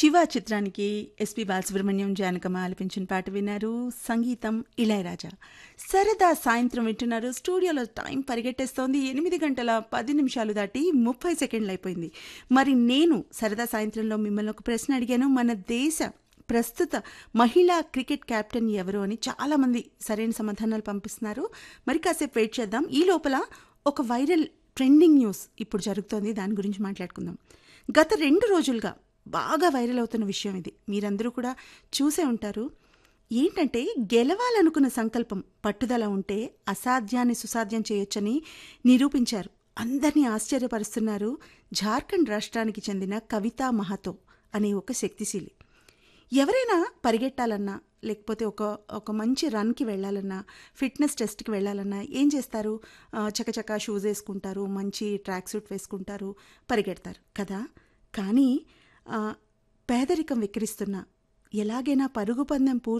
శివ చిత్రానికి ఎస్పి బాలసుబ్రహ్మణ్యం జానకమ్మ ఆలపించిన పాట విన్నారు సంగీతం ఇళయరాజా సరదా సాయంత్రం వింటున్నారు స్టూడియోలో టైం పరిగెట్టేస్తోంది ఎనిమిది గంటల పది నిమిషాలు దాటి ముప్పై సెకండ్లు అయిపోయింది మరి నేను సరదా సాయంత్రంలో మిమ్మల్ని ఒక ప్రశ్న అడిగాను మన దేశ ప్రస్తుత మహిళా క్రికెట్ కెప్టెన్ ఎవరు అని చాలామంది సరైన సమాధానాలు పంపిస్తున్నారు మరి కాసేపు వెయిట్ చేద్దాం ఈ లోపల ఒక వైరల్ ట్రెండింగ్ న్యూస్ ఇప్పుడు జరుగుతోంది దాని గురించి మాట్లాడుకుందాం గత రెండు రోజులుగా బాగా వైరల్ అవుతున్న విషయం ఇది మీరందరూ కూడా చూసే ఉంటారు ఏంటంటే గెలవాలనుకున్న సంకల్పం పట్టుదల ఉంటే అసాధ్యాన్ని సుసాధ్యం చేయొచ్చని నిరూపించారు అందరినీ ఆశ్చర్యపరుస్తున్నారు జార్ఖండ్ రాష్ట్రానికి చెందిన కవితా మహతో అనే ఒక శక్తిశీలి ఎవరైనా పరిగెట్టాలన్నా లేకపోతే ఒక ఒక మంచి రన్కి వెళ్ళాలన్నా ఫిట్నెస్ టెస్ట్కి వెళ్ళాలన్నా ఏం చేస్తారు ఆ, చకచకా షూస్ వేసుకుంటారు మంచి ట్రాక్ సూట్ వేసుకుంటారు పరిగెడతారు కదా కానీ ఆ, పేదరికం వెక్కిరిస్తున్న ఎలాగైనా పరుగు పందెం పూర్తి